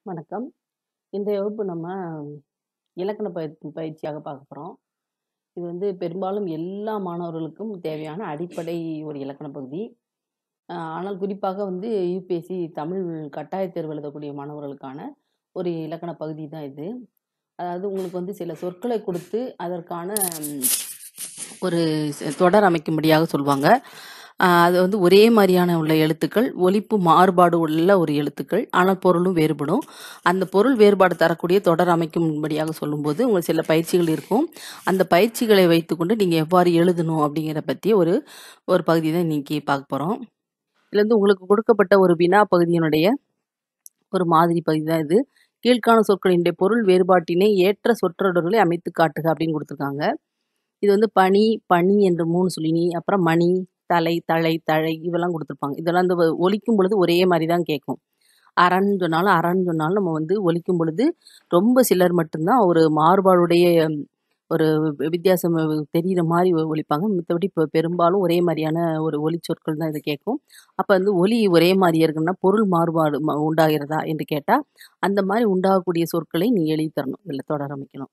வணக்கம். இன்றைய வகுப்பு நம்ம இலக்கண பயிற் பயிற்சியாக பார்க்க போறோம். இது வந்து பெரும்பாலும் எல்லா மாணவர்களுக்கும் தேவையான அடிப்படை ஒரு இலக்கண பகுதி. அ ஆனால் குறிப்பாக வந்து யுபிஎஸ்சி தமிழ் கட்டாயத் தேர்வு எழுதக்கூடிய மாணவர்களுக்கான ஒரு இலக்கண பகுதி தான் இது. அதாவது உங்களுக்கு வந்து சில சொற்களை கொடுத்து அதற்கான ம் ஒரு ஸ் தொடர் அமைக்கும்படியாக சொல்வாங்க. அ அது வந்து ஒரே மாரியான உள்ள எழுத்துக்கள், ஒலிப்பு மாறுபாடு உள்ள ஒரு எழுத்துக்கள். ஆனால் பொருளும் வேறுபடும். அந்த பொருள் வேறுபாடு தரக்கூடிய தொடர் அமைக்கும்படியாக சொல்லும்போது, உங்களுக்கு சில பயிற்சிகள் இருக்கும். அந்த பயிற்சிகளை வைத்துக்கொண்டு நீங்க எவ்வாறு எழுதணும் அப்படிங்கிறத பத்தி ஒரு ஒரு பகுதி தான் இன்னைக்கு பார்க்க போறோம். இதுல வந்து உங்களுக்கு கொடுக்கப்பட்ட ஒரு வினா பகுதியினுடைய ஒரு மாதிரி பகுதி தான் இது. கீழ்க்காணும் சொற்களினுடைய பொருள் வேறுபாட்டினை ஏற்ற சொற்றொடர்களை அமைத்துக் காட்டுக அப்படின்னு குடுத்துருக்காங்க. இது வந்து பனி, பனி என்று 3 சொல்லினி, அப்புறம் மணி, தலை, தழை, தழை இதெல்லாம் குடுத்துருப்பாங்க. இதெல்லாம் வந்து வ ஒலிக்கும் பொழுது ஒரே மாரி தான் கேட்கும். அரன்னு சொன்னாலும், அரன்னு சொன்னாலும் நம்ம வந்து ஒலிக்கும் பொழுது ரொம்ப சிலர் மட்டும் தான் ஒரு மாறுபாடுடைய ஒரு வி வித்தியாசம் தெரியிற மாரி ஒ ஒலிப்பாங்க. மித்தபடி பெ பெரும்பாலும் ஒரே மாரியான ஒரு ஒலிச்சொற்கள் தான் இது கேட்கும். அப்ப வந்து ஒலி ஒரே மாரியா இருக்குன்னா, பொருள் மாறுபாடு ம உண்டாகிறதா என்று கேட்டா, அந்த மாரி உண்டாகக்கூடிய சொற்களை நீங்க எழுதி தரணும். இதுல தொடர் அமைக்கணும்.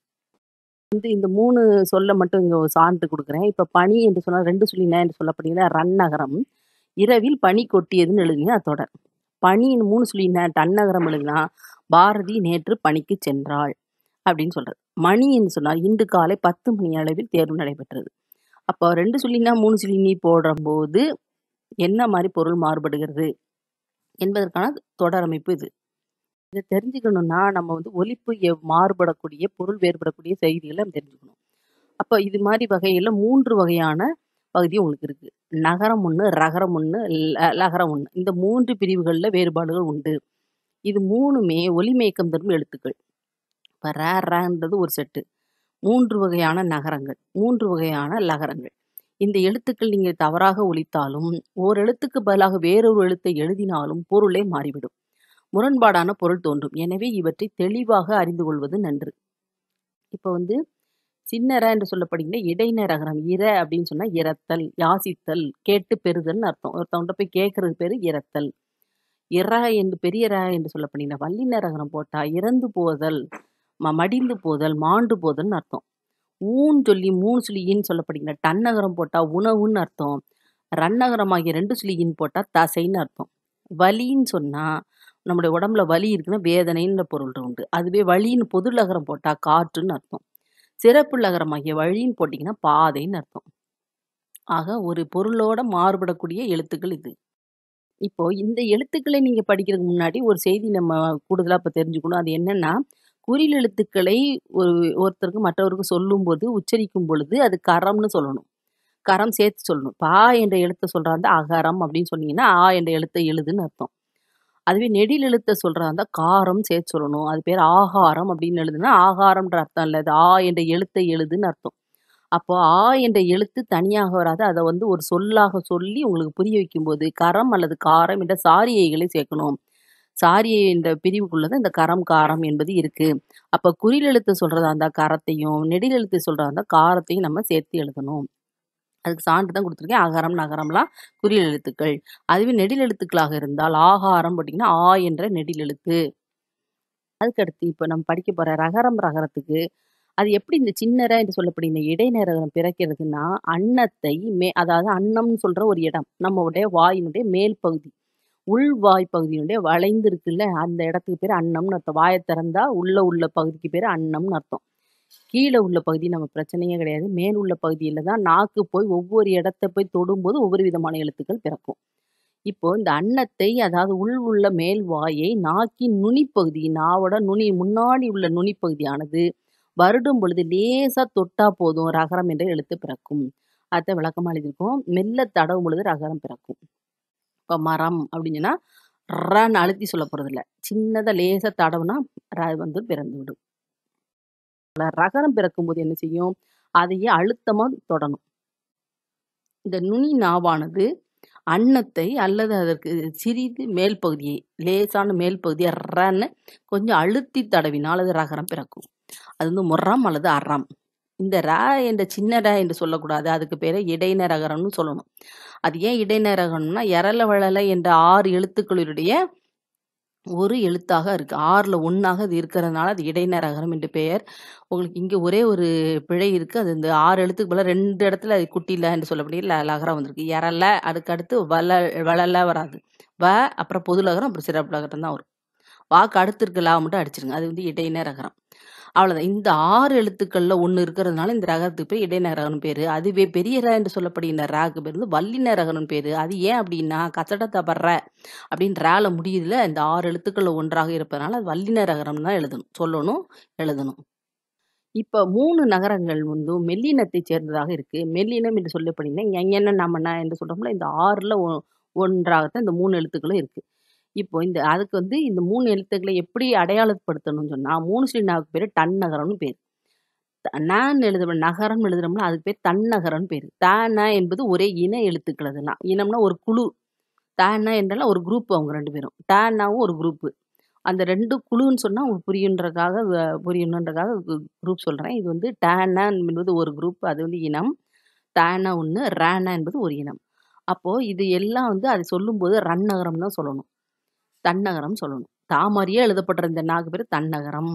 வந்து இந்த 3 சொல்ல மட்டும் இங்க ஒரு சான்று குடுக்குறேன். இப்ப பனி என்று சொன்னா 2 சொல்லி ந என்று சொல்லப்படுகிற ரன்னகரம். இரவில் பனி கொட்டியதுன்னு எழுதினீங்கன்னா அது தொடர். பனின்னு 3 சொல்லி ந தன்னகரம் எழுதினா, பாரதி நேற்று பணிக்குச் சென்றாள் அப்படின்னு சொல்றது. மணி என்று சொன்னால் இன்று காலை 10 மணி அளவில் தேர்வு நடைபெற்றது. அப்போ 2 சொல்லி ந, 3 சொல்லி நீ போடும்போது என்ன மாரி பொருள் மாறுபடுகிறது என்பதற்கான தொடர் அமைப்பு இது. இத தெரிஞ்சுக்கணும்னா, நம்ம வந்து ஒலிப்பு எவ் மாறுபடக்கூடிய, பொருள் வேறுபடக்கூடிய செய்திகள நம்ம தெரிஞ்சுக்கணும். அப்ப இது மாரி வகையில 3 வகையான பகுதி உங்களுக்கு இருக்கு. நகரம் 1, ரகரம் 1, ல லகரம் 1. இந்த 3 பிரிவுகள்ல வேறுபாடுகள் உண்டு. இது 3மே ஒலிமயக்கம் தரும் எழுத்துக்கள். இப்ப ர, ரன்றது ஒரு செட்டு. 3 வகையான நகரங்கள், 3 வகையான லகரங்கள். இந்த எழுத்துக்கள் நீங்க தவறாக ஒலித்தாலும், ஓர் எழுத்துக்கு பதிலாக வேறொரு எழுத்தை எழுதினாலும் பொருளே மாறிவிடும். முரண்பாடான பொருள் தோன்றும். எனவே இவற்றை தெளிவாக அறிந்து கொள்வது நன்று. இப்ப வந்து சின்ன ர என்று சொல்லப்படுகின்ற இடைநிலை ரகரம். இர அப்படின்னு சொன்னா இரத்தல், யாசித்தல், கேட்டுப் பெறுதல்னு அர்த்தம். ஒருத்தவங்கள்ட்ட போய் கேட்கறது பேரு இரத்தல். இற என்று பெரிய ர என்று சொல்லப்படுகின்ற வல்லின ரகரம் போட்டா இறந்து போதல், ம மடிந்து போதல், மாண்டு போதல்னு அர்த்தம். ஊன் சொல்லி 3 சொல்லி ஈன்னு சொல்லப்படுகின்ற டன்னகரம் போட்டா உணவுன்னு அர்த்தம். ரன்னகரமாகிய 2 சொல்லி ஈன் போட்டா தசைன்னு அர்த்தம். வலின்னு சொன்னா, நம்முடைய உடம்புல வலி இருக்குன்னா வேதனைன்ற பொருள் உண்டு. அதுவே வழின்னு பொது லகரம் போட்டா காற்றுன்னு அர்த்தம். சிறப்பு லகரமாகிய வழின்னு போட்டீங்கன்னா பாதைன்னு அர்த்தம். ஆக ஒரு பொருளோட மாறுபடக்கூடிய எழுத்துக்கள் இது. இப்போ இந்த எழுத்துக்களை நீங்க படிக்கிறதுக்கு முன்னாடி ஒரு செய்தி நம்ம கூடுதலா இப்ப தெரிஞ்சுக்கணும். அது என்னன்னா, குறில் எழுத்துக்களை ஒரு ஒருத்தருக்கு மற்றவருக்கு சொல்லும்போது, உச்சரிக்கும் பொழுது அது கரம்னு சொல்லணும். கரம் சேர்த்து சொல்லணும். இப்ப ஆ என்ற எழுத்த சொல்றதா இருந்தா அகரம் அப்படின்னு சொன்னீங்கன்னா, ஆ என்ற எழுத்தை எழுதுன்னு அர்த்தம். அதுவே நெடில் எழுத்த சொல்றதா இருந்தா காரம் சேர்த்து சொல்லணும். அது பேர் ஆகாரம் அப்படின்னு எழுதுனா, ஆகாரம்ன்ற அர்த்தம் இல்ல. அது ஆ என்ற எழுத்தை எழுதுன்னு அர்த்தம். அப்போ ஆ என்ற எழுத்து தனியாக வராது. அத வந்து ஒரு சொல்லாக சொல்லி உங்களுக்கு புரிய வைக்கும்போது, கரம் அல்லது காரம் என்ற சாரியைகளை சேர்க்கணும். சாரியை என்ற பிரிவுக்குள்ள தான் இந்த கரம், காரம் என்பது இருக்கு. அப்ப குறில் எழுத்து சொல்றதா இருந்தா கரத்தையும், நெடில் எழுத்து சொல்றதா இருந்தா காரத்தையும் நம்ம சேர்த்து எழுதணும். அதுக்கு சான்று தான் குடுத்துருக்கேன். அகரம், நகரம்லாம் குறில் எழுத்துக்கள். அதுவே நெடில் எழுத்துக்களாக இருந்தால் ஆகாரம் போட்டீங்கன்னா, ஆ என்ற நெடில் எழுத்து. அதுக்கடுத்து இப்ப நம்ம படிக்க போற ரகரம், ரகரத்துக்கு அது எப்படி இந்த சின்ன ர என்று சொல்லப்படுகின்ற இடைநிலை ரகரம் பிறக்கிறதுன்னா, அன்னத்தை மே அதாவது அன்னம்னு சொல்ற ஒரு இடம். நம்முடைய வாயினுடைய மேல் பகுதி. உள் வாய் பகுதியினுடைய வளைந்து இருக்குல்ல, அந்த இடத்துக்கு பேரு அன்னம்னு அர்த்தம். வாய திறந்தா உள்ள உள்ள பகுதிக்கு பேரு அன்னம்னு அர்த்தம். கீழ உள்ள பகுதி நம்ம பிரச்சனையே கிடையாது. மேல் உள்ள பகுதியில தான் நாக்கு போய் ஒவ்வொரு இடத்த போய் தொடும்போது ஒவ்வொரு விதமான எழுத்துக்கள் பிறக்கும். இப்போ இந்த அன்னத்தை அதாவது உள் உள்ள மேல் வாயை நாக்கின் நுனிப்பகுதி, நாவோட நுனி முன்னாடி உள்ள நுனிப்பகுதியானது வருடும் பொழுது லேசா தொட்டா போதும் ரகரம் என்ற எழுத்து பிறக்கும். அத விளக்கமா எழுதியிருக்கோம். மெல்ல தடவும் பொழுது ரகரம் பிறக்கும். இப்ப மரம் அப்படின்னு சொன்னா, ரன்னு அழுத்தி சொல்லப் போறதில்ல. சின்னதா லேசா தடவுனா ர வந்து பிறந்துவிடும். ரகரம் பிறக்கும்போது என்ன செய்யும்? அதையே அழுத்தமா தொடணும். இந்த நுனி நாவானது அன்னத்தை அல்லது அதற்கு சிறிது மேல் பகுதியை, லேசான மேல் பகுதிய ரன்னு கொஞ்சம் அழுத்தி தடவினால் அது ரகரம் பிறக்கும். அது வந்து முறம் அல்லது அறம். இந்த ர என்ற சின்ன ர என்று சொல்லக்கூடாது. அதுக்கு பேரு இடைநிலை ரகரம்னு சொல்லணும். அது ஏன் இடைநிலை ரகரம்னா, எரல வளல என்ற 6 எழுத்துக்களுடைய ஒரு எழுத்தாக இருக்கு. 6ல 1ஆக அது இருக்கிறதுனால அது இடைநிறை அகரம் என்று பெயர். உங்களுக்கு இங்க ஒரே ஒரு பிழை இருக்கு. அது இந்த 6 எழுத்துக்கு பதிலா 2 இடத்துல குட்டி ல என்று சொல்லக்கூடிய ல லகரம் வந்திருக்கு. எரல அதுக்கு அடுத்து வள வளல வராது. வ அப்புறம் பொது லகரம் அப்புறம் சிறப்பு லகரம் தான் வரும். வாக்கு அடுத்து இருக்க லா மட்டும் அடிச்சிருங்க. அது வந்து இடைநிறை அகரம். அவ்வளோதான். இந்த 6 எழுத்துக்கள்ல 1 இருக்கிறதுனால இந்த ரகரத்துக்கு பேர் இடைநிறை அகரம்னு பேரு. அதுவே பெரிய ர என்று சொல்லப்படுகின்ற ராக்கு பேர் வந்து வல்லின அகரம்னு பேரு. அது ஏன் அப்படின்னா, கசட தப ர அப்படின்னு ரல முடியுதுல இந்த 6 எழுத்துக்கள்ல ஒன்றாக இருப்பதனால அது வல்லின அகரம்னு தான் எழுதணும். சொல்லணும், எழுதணும். இப்ப 3 நகரங்கள் வந்து மெல்லினத்தைச் சேர்ந்ததாக இருக்கு. மெல்லினம் என்று சொல்லப்படுகின்ற ஞஞன, நமன என்று சொல்றோம்ல, இந்த 6ல ஒ ஒன்றாகத்தான் இந்த 3 எழுத்துக்களும் இருக்கு. இப்போ இந்த அதுக்கு வந்து இந்த 3 எழுத்துக்களை எப்படி அடையாளப்படுத்தணும்னு சொன்னா, 3 ஸ்ரீ நாவுக்கு பேரு டன்னகரம்னு பேரு. த ணன்னு எழுதுறோம் நகரம்னு எழுதுறோம்ல, அதுக்கு பேர் தன்னகரம்னு பேரு. த, ந என்பது ஒரே இன எழுத்துக்கள் அதெல்லாம். இனம்னா ஒரு குழு. த, ந என்றால் ஒரு குரூப் அவங்க 2 பேரும். ட, ணவும் ஒரு குரூப்பு. அந்த 2 குழுன்னு சொன்னா உங்களுக்கு புரியுன்றதுக்காக வ புரியணுன்றதுக்காக கு குரூப் சொல்றேன். இது வந்து ட, ந என்பது ஒரு குரூப். அது வந்து இனம். த, ந ஒண்ணு, ர, ந என்பது ஒரு இனம். அப்போ இது எல்லாம் வந்து அது சொல்லும்போது ரன்னகரம் தான் சொல்லணும். தன்னகரம் சொல்லணும். தா மாரியே எழுதப்படுற இந்த நாக்கு பேரு தன்னகரம்.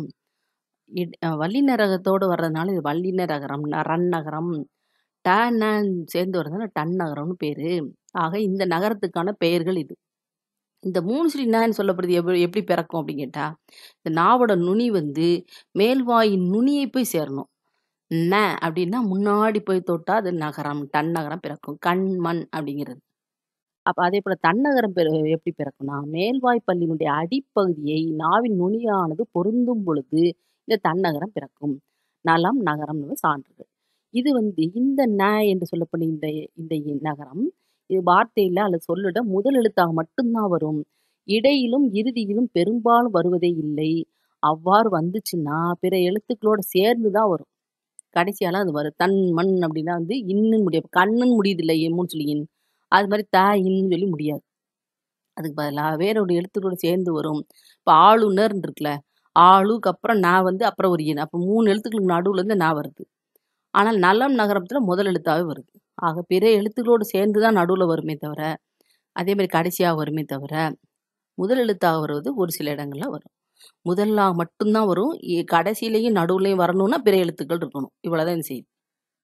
இட் அ வல்லின ரகத்தோட வர்றதுனால இது வல்லின ரகரம், ரன்னகரம். ட, ந சேர்ந்து வர்றதுனால டன்னகரம்னு பேரு. ஆக இந்த நகரத்துக்கான பெயர்கள் இது. இந்த 3 ஸ்ரீ ணன்னு சொல்லப்படுது எப் எப்படி பிறக்கும் அப்படின்னு கேட்டா, இந்த நாவோட நுனி வந்து மேல்வாயின் நுனியை போய் சேரணும். ந அப்படின்னா முன்னாடி போய் தொட்டா அது நகரம், டன்னகரம் பிறக்கும். கண், மண் அப்படிங்கிறது. அப்ப அதேபோல தன்னகரம் பெ எப்படி பிறக்கும்னா, மேல்வாய் பல்லினுடைய அடிப்பகுதியை நாவின் நுனியானது பொருந்தும் பொழுது இந்த தன்னகரம் பிறக்கும். நலம், நகரம் சான்றுகள். இது வந்து இந்த ந என்று சொல்லப்படும் இந்த இந்த இ நகரம், இது வார்த்தையில அல்லது சொல்லிட முதல் எழுத்தாக மட்டும் தான் வரும். இடையிலும், இறுதியிலும் பெரும்பாலும் வருவதே இல்லை. அவ்வாறு வந்துச்சுன்னா, பிற எழுத்துக்களோட சேர்ந்து தான் வரும். கடைசியாலாம் அது வரும். தன், மண் அப்படின்னா வந்து இன்னு முடியும். கண்ணுன்னு முடியுதுல்ல 3 சொல்லி இன். அது மாரி த, இன்னு சொல்லி முடியாது. அதுக்கு பதிலா வேற ஒரு எழுத்துக்களோட சேர்ந்து வரும். இப்ப ஆளுநர்ன்னு இருக்குல்ல, ஆளுக்கு அப்புறம் ந வந்து அப்புறம் ஒரு இன். அப்ப 3 எழுத்துக்களுக்கு நடுவுல இருந்து ந வருது. ஆனால் நலம், நகரத்துல முதல் எழுத்தாவே வருது. ஆக பிற எழுத்துக்களோடு சேர்ந்து தான் நடுவுல வருமே தவிர, அதே மாரி கடைசியா வருமே தவிர, முதல் எழுத்தாக வருவது ஒரு சில இடங்கள்ல வரும். முதல்ல மட்டும் தான் வரும். எ கடைசியிலயும் நடுவுலயும் வரணும்னா பிற எழுத்துக்கள் இருக்கணும். இவ்வளவுதான் இந்த செய்தி.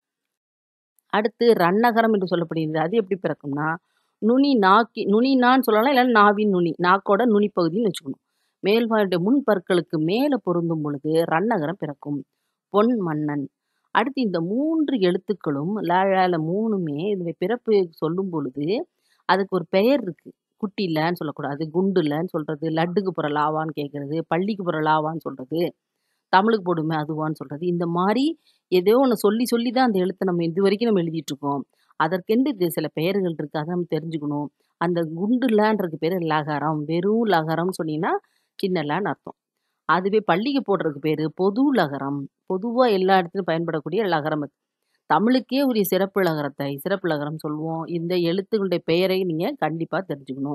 அடுத்து ரன்னகரம் என்று சொல்லப்படுகிறது. அது எப்படி பிறக்கும்னா, நுனி நாக்கி நுனி நான்னு சொல்லலாம். இல்லன்னா நாவின் நுனி. நாக்கோட நுனி பகுதின்னு வச்சுக்கணும். மேல்வாயுடைய முன் பற்களுக்கு மேல பொருந்தும் பொழுது ரன்னகரம் பிறக்கும். பொன், மன்னன். அடுத்து இந்த 3 எழுத்துக்களும் ல, ழ ல 3மே இதனுடைய பிறப்பு சொல்லும் பொழுது, அதுக்கு ஒரு பெயர் இருக்கு. குட்டி லன்னு சொல்லக்கூடாது. குண்டு லன்னு சொல்றது. லட்டுக்கு போற லாவான்னு கேட்கறது. பள்ளிக்கு போற லாவான்னு சொல்றது. தமிழுக்கு போடுமே அதுவான்னு சொல்றது. இந்த மாரி ஏதோ ஒண்ணு சொல்லி சொல்லி தான் அந்த எழுத்த நம்ம இதுவரைக்கும் நம்ம எழுதிட்டு இருக்கோம். அதற்கென்று இது சில பெயர்கள் இருக்கு. அத நம்ம தெரிஞ்சுக்கணும். அந்த குண்டு லன்றதுக்கு பேரு லகரம். வெறும் லகரம்னு சொன்னீங்கன்னா, சின்ன லன்னு அர்த்தம். அதுவே பள்ளிக்கு போடுறதுக்கு பேரு பொது லகரம். பொதுவா எல்லா இடத்துலயும் பயன்படக்கூடிய லகரம் அது. தமிழுக்கே உரிய சிறப்பு லகரத்தை சிறப்பு லகரம் சொல்லுவோம். இந்த எழுத்துக்களுடைய பெயரை நீங்க கண்டிப்பா தெரிஞ்சுக்கணும்.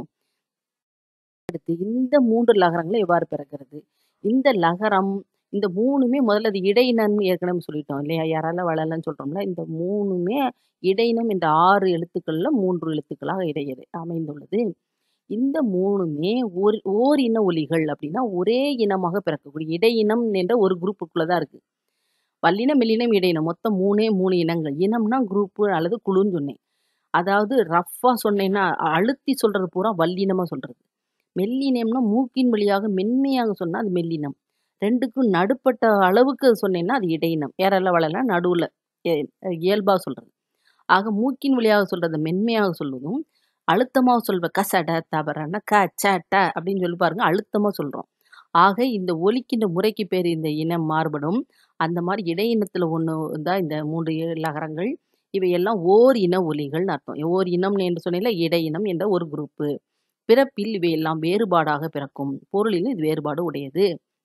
அடுத்து இந்த 3 லகரங்களும் எவ்வாறு பிறக்கிறது? இந்த லகரம் இந்த 3மே முதல்ல அது இடையினம்னு ஏற்கனவே சொல்லிட்டோம் இல்லையா? யரல, வளலன்னு சொல்றோம்ல. இந்த 3மே இடையினம் இந்த 6 எழுத்துக்கள்ல 3 எழுத்துக்களாக இடையது அமைந்துள்ளது. இந்த 3மே ஓர் ஓரின ஒலிகள் அப்படின்னா, ஒரே இனமாக பிறக்கக்கூடிய இடையினம் என்ற ஒரு குரூப்புக்குள்ள தான் இருக்கு. வல்லினம், மெல்லினம், இடையினம் மொத்தம் 3ஏ 3 இனங்கள். இனம்னா குரூப்பு அல்லது குழுன்னு சொன்னேன். அதாவது ரஃப்பா சொன்னேன்னா, அழுத்தி சொல்றது பூரா வல்லினமா சொல்றது. மெல்லினம்னா மூக்கின் வழியாக மென்மையாக சொன்னா அது மெல்லினம். 2க்கும் நடுப்பட்ட அளவுக்கு சொன்னேன்னா அது இடையினம். யரல, வளல நடுவுல எ இயல்பா சொல்றது. ஆக மூக்கின் வழியாக சொல்றத மென்மையாக சொல்வதும், அழுத்தமா சொல்ற கசட, தபறன்னா க, ச, ட அப்படின்னு சொல்லி பாருங்க. அழுத்தமா சொல்றோம். ஆக இந்த ஒலிக்கின்ற முறைக்கு பேரு இந்த இனம் மாறுபடும். அந்த மாரி இடையினத்துல ஒண்ணு தான் இந்த 3 எ லகரங்கள். இவையெல்லாம் ஓர் இன ஒலிகள்னு அர்த்தம். ஓர் இனம் என்று சொன்னேன்ல, இடையினம் என்ற ஒரு குரூப்பு. பிறப்பில் இவையெல்லாம் வேறுபாடாக பிறக்கும். பொருளிலும் இது வேறுபாடு உடையது.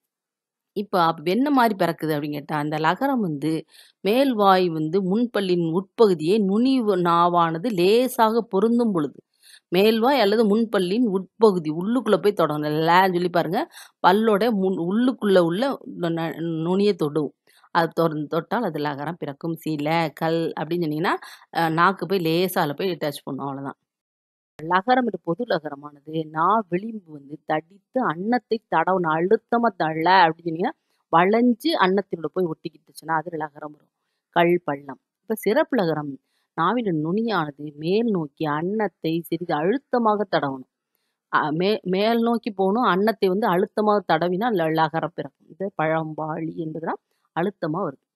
இப்ப அப்ப என்ன மாரி பிறக்குது அப்படின்னு கேட்டா, அந்த லகரம் வந்து மேல்வாய் வந்து முன்பல்லின் உட்பகுதியை நுனி வ நாவானது லேசாக பொருந்தும் பொழுது, மேல்வாய் அல்லது முன்பல்லின் உட்பகுதி உள்ளுக்குள்ள போய் தொடணும். லன்னு சொல்லி பாருங்க. பல்லோட முன் உள்ளுக்குள்ள உள்ள ந நுனிய தொடும். அது தொறந் தொட்டால் அது லகரம் பிறக்கும். சில, கல் அப்படின்னு சொன்னீங்கன்னா, அ நாக்கு போய் லேசா அதுல போய் டச் பண்ணும். அவ்வளோதான். லகரம் இது பொது லகரமானது நா விளிம்பு வந்து தடித்து அன்னத்தை தடவணும் அழுத்தமா தள்ள அப்படின்னு சொன்னீங்கன்னா வளைஞ்சு அன்னத்தினோட போய் ஒட்டிக்கிட்டுச்சுன்னா அது லகரம் வரும் கல் பள்ளம் இப்ப சிறப்பு லகரம் நாவின் நுனியானது மேல் நோக்கி அன்னத்தை சிறிது அழுத்தமாக தடவணும் அ- மே மேல் நோக்கி போகணும் அன்னத்தை வந்து அழுத்தமாக தடவினா ல- லகரம் பிறக்கும் இது பழம்பாளி என்பதுதான் அழுத்தமா வருது